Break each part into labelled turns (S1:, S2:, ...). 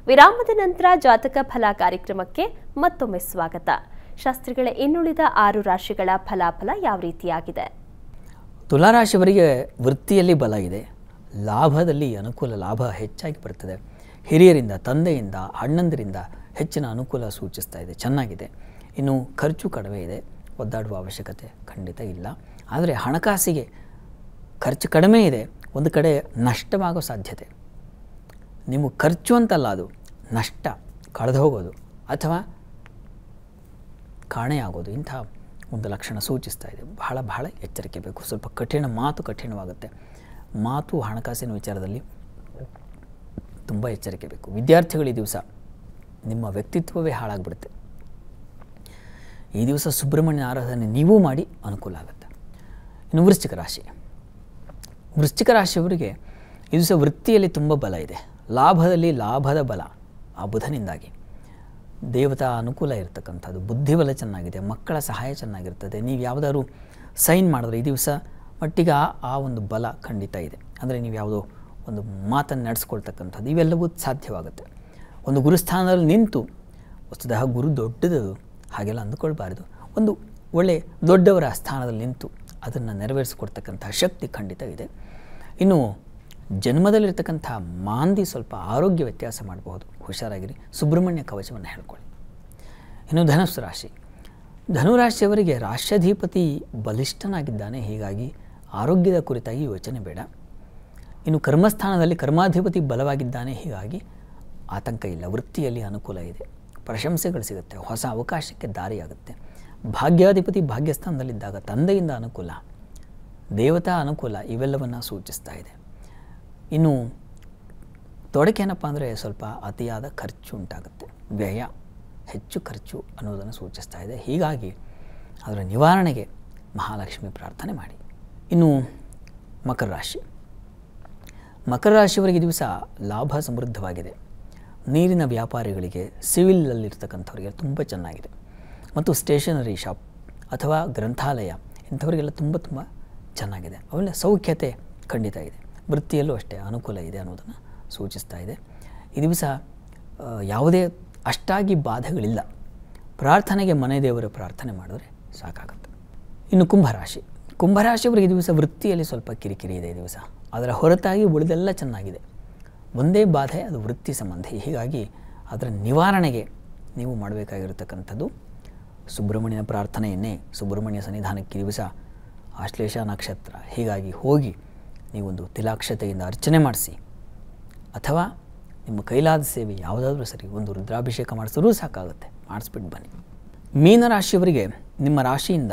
S1: ವಿರಾಮದ ನಂತರ ಜಾತಕ ಫಲ ಕಾರ್ಯಕ್ರಮಕ್ಕೆ ಮತ್ತೊಮ್ಮೆ ಸ್ವಾಗತ ಶಾಸ್ತ್ರಿಗಳ ಇನ್ನುಳಿದ ಆರು ರಾಶಿಗಳ ಫಲಾಫಲ ಯಾವ ರೀತಿಯಾಗಿದೆ
S2: ತುಲಾರಾಶಿಯವರಿಗೆ ವೃತ್ತಿಯಲ್ಲಿ ಬಲ ಇದೆ ಲಾಭದಲ್ಲಿ ಅನುಕೂಲ ಲಾಭ ಹೆಚ್ಚಾಗಿ ಬರ್ತದೆ ಹಿರಿಯರಿಂದ ತಂದೆಯಿಂದ ಅಣ್ಣಂದಿರಿಂದ ಹೆಚ್ಚಿನ ಅನುಕೂಲ ಸೂಚಿಸ್ತಾ ಇದೆ ಚೆನ್ನಾಗಿದೆ ಇನ್ನು ಖರ್ಚು ಕಡಿಮೆ ಇದೆ ಒದ್ದಾಡುವ ಅವಶ್ಯಕತೆ ಖಂಡಿತ ಇಲ್ಲ ಆದರೆ ಹಣಕಾಸಿಗೆ ಖರ್ಚು ಕಡಿಮೆ ಇದೆ ಒಂದು ಕಡೆ ನಷ್ಟವಾಗೋ ಸಾಧ್ಯತೆ ನಿಮಗೆ ಖರ್ಚು ಅಂತಲ್ಲ ಅದು ನಷ್ಟ ಕಳೆದು ಹೋಗೋದು ಅಥವಾ ಕಾಣೆಯಾಗೋದು ಇಂಥ ಒಂದು ಲಕ್ಷಣ ಸೂಚಿಸ್ತಾ ಇದೆ ಬಹಳ ಬಹಳ ಎಚ್ಚರಿಕೆ ಬೇಕು ಸ್ವಲ್ಪ ಕಠಿಣ ಮಾತು ಕಠಿಣವಾಗುತ್ತೆ ಮಾತು ಹಣಕಾಸಿನ ವಿಚಾರದಲ್ಲಿ ತುಂಬ ಎಚ್ಚರಿಕೆ ಬೇಕು ವಿದ್ಯಾರ್ಥಿಗಳು ಈ ದಿವಸ ನಿಮ್ಮ ವ್ಯಕ್ತಿತ್ವವೇ ಹಾಳಾಗ್ಬಿಡುತ್ತೆ ಈ ದಿವಸ ಸುಬ್ರಹ್ಮಣ್ಯ ಆರಾಧನೆ ನೀವೂ ಮಾಡಿ ಅನುಕೂಲ ಆಗುತ್ತೆ ಇನ್ನು ವೃಶ್ಚಿಕ ರಾಶಿ ವೃಶ್ಚಿಕ ರಾಶಿಯವರಿಗೆ ಈ ದಿವಸ ವೃತ್ತಿಯಲ್ಲಿ ತುಂಬ ಬಲ ಇದೆ ಲಾಭದಲ್ಲಿ ಲಾಭದ ಬಲ ಆ ಬುಧನಿಂದಾಗಿ ದೇವತಾ ಅನುಕೂಲ ಇರತಕ್ಕಂಥದ್ದು ಬುದ್ಧಿಬಲ ಚೆನ್ನಾಗಿದೆ ಮಕ್ಕಳ ಸಹಾಯ ಚೆನ್ನಾಗಿರ್ತದೆ ನೀವು ಯಾವುದಾದ್ರು ಸೈನ್ ಮಾಡಿದ್ರೆ ಈ ದಿವಸ ಮಟ್ಟಿಗೆ ಆ ಆ ಒಂದು ಬಲ ಖಂಡಿತ ಇದೆ ಅಂದರೆ ನೀವು ಯಾವುದೋ ಒಂದು ಮಾತನ್ನು ನಡೆಸ್ಕೊಳ್ತಕ್ಕಂಥದ್ದು ಇವೆಲ್ಲವೂ ಸಾಧ್ಯವಾಗುತ್ತೆ ಒಂದು ಗುರುಸ್ಥಾನದಲ್ಲಿ ನಿಂತು ವಸ್ತುತಃ ಗುರು ದೊಡ್ಡದು ಹಾಗೆಲ್ಲ ಅಂದುಕೊಳ್ಬಾರ್ದು ಒಂದು ಒಳ್ಳೆ ದೊಡ್ಡವರ ಸ್ಥಾನದಲ್ಲಿ ನಿಂತು ಅದನ್ನು ನೆರವೇರಿಸಿಕೊಡ್ತಕ್ಕಂಥ ಶಕ್ತಿ ಖಂಡಿತ ಇದೆ ಇನ್ನು ಜನ್ಮದಲ್ಲಿರ್ತಕ್ಕಂಥ ಮಾಂದಿ ಸ್ವಲ್ಪ ಆರೋಗ್ಯ ವ್ಯತ್ಯಾಸ ಮಾಡಬಹುದು ಹುಷಾರಾಗಿರಿ ಸುಬ್ರಹ್ಮಣ್ಯ ಕವಚವನ್ನು ಹೇಳ್ಕೊಳ್ಳಿ ಇನ್ನು ಧನುಸ್ಸು ರಾಶಿ ಧನುರಾಶಿಯವರಿಗೆ ರಾಷ್ಟ್ರಾಧಿಪತಿ ಬಲಿಷ್ಠನಾಗಿದ್ದಾನೆ ಹೀಗಾಗಿ ಆರೋಗ್ಯದ ಕುರಿತಾಗಿ ಯೋಚನೆ ಬೇಡ ಇನ್ನು ಕರ್ಮಸ್ಥಾನದಲ್ಲಿ ಕರ್ಮಾಧಿಪತಿ ಬಲವಾಗಿದ್ದಾನೆ ಹೀಗಾಗಿ ಆತಂಕ ಇಲ್ಲ ವೃತ್ತಿಯಲ್ಲಿ ಅನುಕೂಲ ಇದೆ ಪ್ರಶಂಸೆಗಳು ಸಿಗುತ್ತೆ ಹೊಸ ಅವಕಾಶಕ್ಕೆ ದಾರಿಯಾಗುತ್ತೆ ಭಾಗ್ಯಾಧಿಪತಿ ಭಾಗ್ಯಸ್ಥಾನದಲ್ಲಿದ್ದಾಗ ತಂದೆಯಿಂದ ಅನುಕೂಲ ದೇವತಾ ಅನುಕೂಲ ಇವೆಲ್ಲವನ್ನು ಸೂಚಿಸ್ತಾ ಇದೆ ಇನ್ನು ತೊಡಕೇನಪ್ಪ ಅಂದರೆ ಸ್ವಲ್ಪ ಅತಿಯಾದ ಖರ್ಚು ಉಂಟಾಗುತ್ತೆ ವ್ಯಯ ಹೆಚ್ಚು ಖರ್ಚು ಅನ್ನೋದನ್ನು ಸೂಚಿಸ್ತಾ ಇದೆ ಹೀಗಾಗಿ ಅದರ ನಿವಾರಣೆಗೆ ಮಹಾಲಕ್ಷ್ಮಿ ಪ್ರಾರ್ಥನೆ ಮಾಡಿ ಇನ್ನು ಮಕರ ರಾಶಿ ಮಕರ ರಾಶಿಯವರಿಗೆ ದಿವಸ ಲಾಭ ಸಮೃದ್ಧವಾಗಿದೆ ನೀರಿನ ವ್ಯಾಪಾರಿಗಳಿಗೆ ಸಿವಿಲಲ್ಲಿರ್ತಕ್ಕಂಥವರಿಗೆ ತುಂಬ ಚೆನ್ನಾಗಿದೆ ಮತ್ತು ಸ್ಟೇಷನರಿ ಶಾಪ್ ಅಥವಾ ಗ್ರಂಥಾಲಯ ಇಂಥವರಿಗೆಲ್ಲ ತುಂಬ ತುಂಬ ಚೆನ್ನಾಗಿದೆ ಅವೆಲ್ಲ ಸೌಖ್ಯತೆ ಖಂಡಿತ ಇದೆ ವೃತ್ತಿಯಲ್ಲೂ ಅಷ್ಟೇ ಅನುಕೂಲ ಇದೆ ಅನ್ನೋದನ್ನು ಸೂಚಿಸ್ತಾ ಇದೆ ಈ ದಿವಸ ಆ, ಯಾವುದೇ ಅಷ್ಟಾಗಿ ಬಾಧೆಗಳಿಲ್ಲ ಪ್ರಾರ್ಥನೆಗೆ ಮನೆ ದೇವರ ಪ್ರಾರ್ಥನೆ ಮಾಡಿದ್ರೆ ಸಾಕಾಗುತ್ತೆ ಇನ್ನು ಕುಂಭರಾಶಿ ಕುಂಭರಾಶಿಯವರಿಗೆ ಈ ದಿವಸ ವೃತ್ತಿಯಲ್ಲಿ ಸ್ವಲ್ಪ ಕಿರಿಕಿರಿ ಇದೆ ಈ ದಿವಸ ಅದರ ಹೊರತಾಗಿ ಉಳಿದೆಲ್ಲ ಚೆನ್ನಾಗಿದೆ ಒಂದೇ ಬಾಧೆ ಅದು ವೃತ್ತಿ ಸಂಬಂಧಿ ಹೀಗಾಗಿ ಅದರ ನಿವಾರಣೆಗೆ ನೀವು ಮಾಡಬೇಕಾಗಿರತಕ್ಕಂಥದ್ದು ಸುಬ್ರಹ್ಮಣ್ಯನ ಪ್ರಾರ್ಥನೆಯನ್ನೇ ಸುಬ್ರಹ್ಮಣ್ಯ ಸನ್ನಿಧಾನಕ್ಕೆ ಈ ದಿವಸ ಆಶ್ಲೇಷ ನಕ್ಷತ್ರ ಹೀಗಾಗಿ ಹೋಗಿ ನೀವೊಂದು ತಿಲಾಕ್ಷತೆಯಿಂದ ಅರ್ಚನೆ ಮಾಡಿಸಿ ಅಥವಾ ನಿಮ್ಮ ಕೈಲಾದ ಸೇವೆ ಯಾವುದಾದ್ರೂ ಸರಿ ಒಂದು ರುದ್ರಾಭಿಷೇಕ ಮಾಡಿಸಿದ್ರೂ ಸಾಕಾಗುತ್ತೆ ಮಾಡಿಸ್ಬಿಟ್ಟು ಬನ್ನಿ ಮೀನರಾಶಿಯವರಿಗೆ ನಿಮ್ಮ ರಾಶಿಯಿಂದ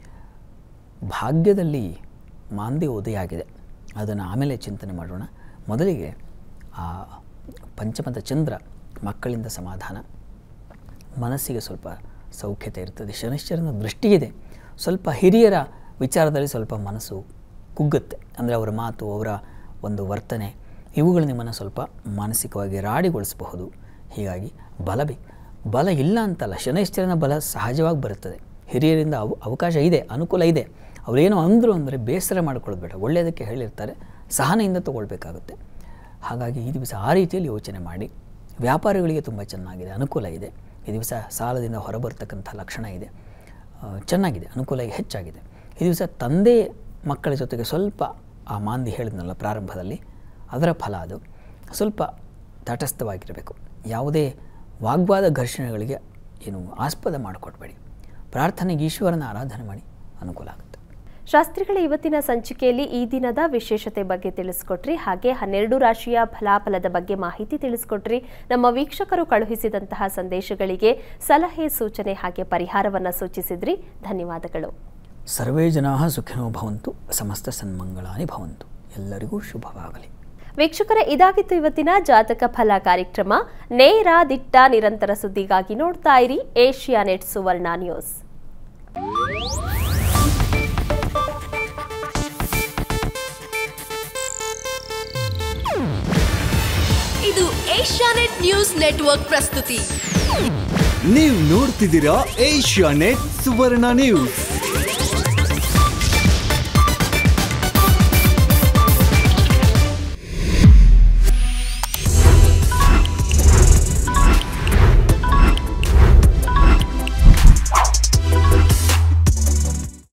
S2: ಭಾಗ್ಯದಲ್ಲಿ ಮಾಂದಿ ಉದಯ ಆಗಿದೆ ಅದನ್ನು ಆಮೇಲೆ ಚಿಂತನೆ ಮಾಡೋಣ ಮೊದಲಿಗೆ ಆ ಪಂಚಮದ ಚಂದ್ರ ಮಕ್ಕಳಿಂದ ಸಮಾಧಾನ ಮನಸ್ಸಿಗೆ ಸ್ವಲ್ಪ ಸೌಖ್ಯತೆ ಇರ್ತದೆ ಶನಿಶ್ಚರನ ದೃಷ್ಟಿಗಿದೆ ಸ್ವಲ್ಪ ಹಿರಿಯರ ವಿಚಾರದಲ್ಲಿ ಸ್ವಲ್ಪ ಮನಸ್ಸು ಕುಗ್ಗುತ್ತೆ ಅಂದರೆ ಅವರ ಮಾತು ಅವರ ಒಂದು ವರ್ತನೆ ಇವುಗಳು ನಿಮ್ಮನ್ನು ಸ್ವಲ್ಪ ಮಾನಸಿಕವಾಗಿ ರಾಡಿಗೊಳಿಸಬಹುದು ಹೀಗಾಗಿ ಬಲ ಬೇಕು ಬಲ ಇಲ್ಲ ಅಂತಲ್ಲ ಶನೈಶ್ಚರನ ಬಲ ಸಹಜವಾಗಿ ಬರುತ್ತದೆ ಹಿರಿಯರಿಂದ ಅವ ಅವಕಾಶ ಇದೆ ಅನುಕೂಲ ಇದೆ ಅವರೇನೋ ಅಂದರು ಅಂದರೆ ಬೇಸರ ಮಾಡ್ಕೊಳ್ಳೋದು ಬೇಡ ಒಳ್ಳೆಯದಕ್ಕೆ ಹೇಳಿರ್ತಾರೆ ಸಹನೆಯಿಂದ ತಗೊಳ್ಬೇಕಾಗುತ್ತೆ ಹಾಗಾಗಿ ಈ ದಿವಸ ಆ ರೀತಿಯಲ್ಲಿ ಯೋಚನೆ ಮಾಡಿ ವ್ಯಾಪಾರಿಗಳಿಗೆ ತುಂಬ ಚೆನ್ನಾಗಿದೆ ಅನುಕೂಲ ಇದೆ ಈ ದಿವಸ ಸಾಲದಿಂದ ಹೊರಬರ್ತಕ್ಕಂಥ ಲಕ್ಷಣ ಇದೆ ಆ, ಚೆನ್ನಾಗಿದೆ ಅನುಕೂಲ ಹೆಚ್ಚಾಗಿದೆ ಈ ದಿವಸ ತಂದೆ ಮಕ್ಕಳ ಜೊತೆಗೆ ಸ್ವಲ್ಪ ಆ ಮಾಂದಿ ಹೇಳಿದ್ನಲ್ಲ ಪ್ರಾರಂಭದಲ್ಲಿ ಅದರ ಫಲ ಅದು ಸ್ವಲ್ಪ ತಟಸ್ಥವಾಗಿರಬೇಕು ಯಾವುದೇ ವಾಗ್ವಾದ ಘರ್ಷಣೆಗಳಿಗೆ ಏನು ಆಸ್ಪದ ಮಾಡಿಕೊಡ್ಬೇಡಿ ಪ್ರಾರ್ಥನೆಗೆ ಈಶ್ವರನ ಆರಾಧನೆ ಮಾಡಿ ಅನುಕೂಲ ಆಗುತ್ತೆ
S1: ಶಾಸ್ತ್ರಿಗಳ ಇವತ್ತಿನ ಸಂಚಿಕೆಯಲ್ಲಿ ಈ ದಿನದ ವಿಶೇಷತೆ ಬಗ್ಗೆ ತಿಳಿಸ್ಕೊಟ್ರಿ ಹಾಗೆ ಹನ್ನೆರಡು ರಾಶಿಯ ಫಲಾಫಲದ ಬಗ್ಗೆ ಮಾಹಿತಿ ತಿಳಿಸ್ಕೊಟ್ರಿ ನಮ್ಮ ವೀಕ್ಷಕರು ಕಳುಹಿಸಿದಂತಹ ಸಂದೇಶಗಳಿಗೆ ಸಲಹೆ ಸೂಚನೆ ಹಾಗೆ ಪರಿಹಾರವನ್ನ ಸೂಚಿಸಿದ್ರಿ ಧನ್ಯವಾದಗಳು
S2: ಸರ್ವೇ ಜನಾ ಸುಖಿನೋ ಭವಂತು ಸಮಸ್ತ ಸನ್ಮಂಗಳಾನಿ ಭವಂತು ಎಲ್ಲರಿಗೂ ಶುಭವಾಗಲಿ
S1: ವೀಕ್ಷಕರ ಇದಾಗಿತ್ತು ಇವತ್ತಿನ ಜಾತಕ ಫಲ ಕಾರ್ಯಕ್ರಮ ನೇರ ದಿಟ್ಟ ನಿರಂತರ ಸುದ್ದಿಗಾಗಿ ನೋಡ್ತಾ ಇರಿ ಏಷ್ಯಾ ನೆಟ್ ಸುವರ್ಣ ನ್ಯೂಸ್
S3: ಇದು ಏಷ್ಯಾನೆಟ್ ನ್ಯೂಸ್ ನೆಟ್ವರ್ಕ್ ಪ್ರಸ್ತುತಿ
S4: ನೀವು ನೋಡ್ತಿದ್ದೀರಾ ಏಷ್ಯಾ ನೆಟ್ ಸುವರ್ಣ ನ್ಯೂಸ್